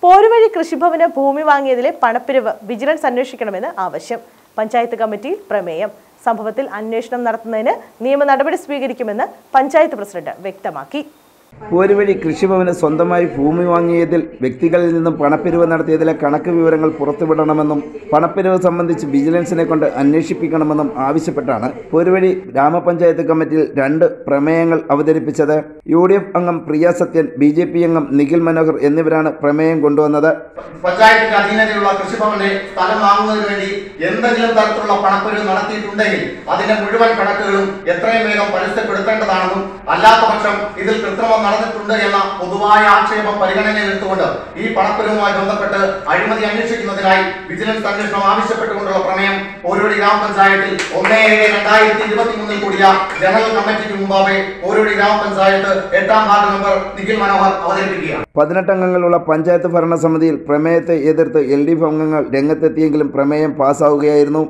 പോരുവഴി കൃഷിഭവന് ഭൂമി വാങ്ങിയതിലെ പണപ്പിരിവ് വിജിലൻസ് അന്വേഷിക്കണമെന്ന് ആവശ്യം പഞ്ചായത്ത് കമ്മിറ്റിയിൽ പ്രമേയം സംഭവത്തിൽ അന്വേഷണം നടത്തുന്നതിന് നിയമ നടപടി സ്വീകരിക്കുമെന്ന് പഞ്ചായത്ത് പ്രസിഡന്റ് വ്യക്തമാക്കി പോരുവഴി കൃഷിഭവന് സ്വന്തമായി ഭൂമി വാങ്ങിയതിൽ വ്യക്തികളിൽ നിന്നും പണപ്പിരിവ് നടത്തിയതിലെ കണക്ക് വിവരങ്ങൾ പുറത്തുവിടണമെന്നും പണപ്പിരിവ് സംബന്ധിച്ച് വിജിലൻസിനെ കൊണ്ട് അന്വേഷിപ്പിക്കണമെന്നും ആവശ്യപ്പെട്ടാണ് പോരുവഴി ഗ്രാമപഞ്ചായത്ത് കമ്മിറ്റിയിൽ രണ്ട് പ്രമേയങ്ങൾ അവതരിപ്പിച്ചത് യു ഡി എഫ് അംഗം Priya Sathyan B J P അംഗം നിഖിൽ മനോഹർ എന്നിവരാണ് പ്രമേയം കൊണ്ടുവന്നത് പഞ്ചായത്തിന്റെ അധീനതയിലുള്ള കൃഷിഭവന്റെ സ്ഥലം വാങ്ങുന്നതിന് വേണ്ടി എന്തെങ്കിലും തരത്തിലുള്ള പണപ്പിരിവ് നടത്തിയിട്ടുണ്ടെങ്കിൽ അതിന്റെ മുഴുവൻ കണക്കുകളും എത്രയും വേഗം പരസ്യപ്പെടുത്തേണ്ടതാണെന്നും അല്ലാത്ത പക്ഷം ഇതിൽ കൃത്രിമം നടന്നിട്ടുണ്ട് എന്ന പൊതുവായ ആക്ഷേപം പരിഗണനയിൽ എടുത്തുകൊണ്ട് ഈ പണപ്പിരിവുമായി ബന്ധപ്പെട്ട് അഴിമതി അന്വേഷിക്കുന്നതിനായി വിജിലൻസ് അന്വേഷണം ആവശ്യപ്പെട്ടുകൊണ്ടുള്ള പ്രമേയം ഓരോടി ഗ്രാമപഞ്ചായത്തിൽ ഒന്നേ ഏഴ് രണ്ടായിരത്തി ഇരുപത്തി മൂന്നിൽ കൂടിയ ജനറൽ കമ്മിറ്റിക്ക് മുമ്പാകെ ഓരോടി ഗ്രാമപഞ്ചായത്ത് എട്ടാം വാർഡ് മെമ്പർ നിഖിൽ മനോഹർ അവതരിപ്പിക്കുകയാണ് പതിനെട്ടംഗങ്ങളുള്ള പഞ്ചായത്ത് ഭരണസമിതിയിൽ പ്രമേയത്തെ എതിർത്ത് എൽ ഡി എഫ് അംഗങ്ങൾ രംഗത്തെത്തിയെങ്കിലും പ്രമേയം പാസ്സാവുകയായിരുന്നു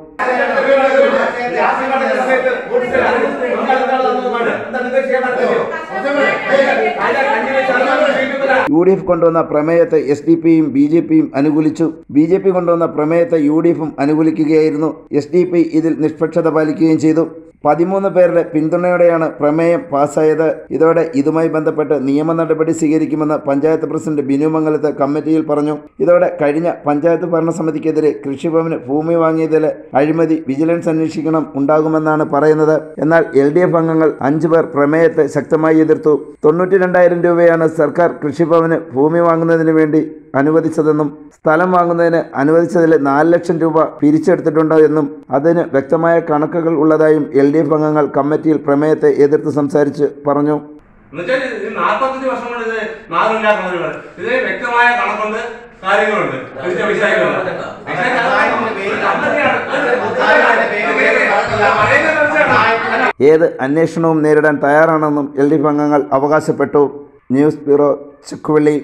യു ഡി എഫ് കൊണ്ടുവന്ന പ്രമേയത്തെ എസ് ഡി പിയും ബി ജെ പിയും അനുകൂലിച്ചു ബി ജെ പി കൊണ്ടുവന്ന പ്രമേയത്തെ യു ഡി എഫും അനുകൂലിക്കുകയായിരുന്നു എസ് ഡി പി ഇതിൽ നിഷ്പക്ഷത പാലിക്കുകയും ചെയ്തു പതിമൂന്ന് പേരുടെ പിന്തുണയോടെയാണ് പ്രമേയം പാസ്സായത് ഇതോടെ ഇതുമായി ബന്ധപ്പെട്ട് നിയമ നടപടി സ്വീകരിക്കുമെന്ന് പഞ്ചായത്ത് പ്രസിഡന്റ് ബിനു മംഗലത്ത് കമ്മിറ്റിയിൽ പറഞ്ഞു ഇതോടെ കഴിഞ്ഞ പഞ്ചായത്ത് ഭരണസമിതിക്കെതിരെ കൃഷിഭവന് ഭൂമി വാങ്ങിയതിലെ അഴിമതി വിജിലൻസ് അന്വേഷിക്കണം ഉണ്ടാകുമെന്നാണ് പറയുന്നത് എന്നാൽ എൽ ഡി എഫ് അംഗങ്ങൾ അഞ്ചു പേർ പ്രമേയത്തെ ശക്തമായി എതിർത്തു തൊണ്ണൂറ്റി രണ്ടായിരം രൂപയാണ് സർക്കാർ കൃഷിഭവന് ഭൂമി വാങ്ങുന്നതിന് വേണ്ടി അനുവദിച്ചതെന്നും സ്ഥലം വാങ്ങുന്നതിന് അനുവദിച്ചതിൽ നാല് ലക്ഷം രൂപ പിരിച്ചെടുത്തിട്ടുണ്ട് എന്നും അതിന് വ്യക്തമായ കണക്കുകൾ ഉള്ളതായും എൽ ഡി എഫ് അംഗങ്ങൾ കമ്മിറ്റിയിൽ പ്രമേയത്തെ എതിർത്ത് സംസാരിച്ച് പറഞ്ഞു എന്നുവെച്ചാൽ ഇത് നാൽപ്പത്തഞ്ച് വർഷം കൊണ്ട് ഇത് മാറില്ല കണക്കുകൾ ഇത് വ്യക്തമായ കണക്കുണ്ട് കാര്യങ്ങളുണ്ട് ഇതിന്റെ വിഷയങ്ങളുണ്ട്. പക്ഷേ അത് ഏത് അന്വേഷണവും നേരിടാൻ തയ്യാറാണെന്നും എൽ ഡി എഫ് അംഗങ്ങൾ അവകാശപ്പെട്ടു ന്യൂസ് ബ്യൂറോ ചുക്കുവള്ളി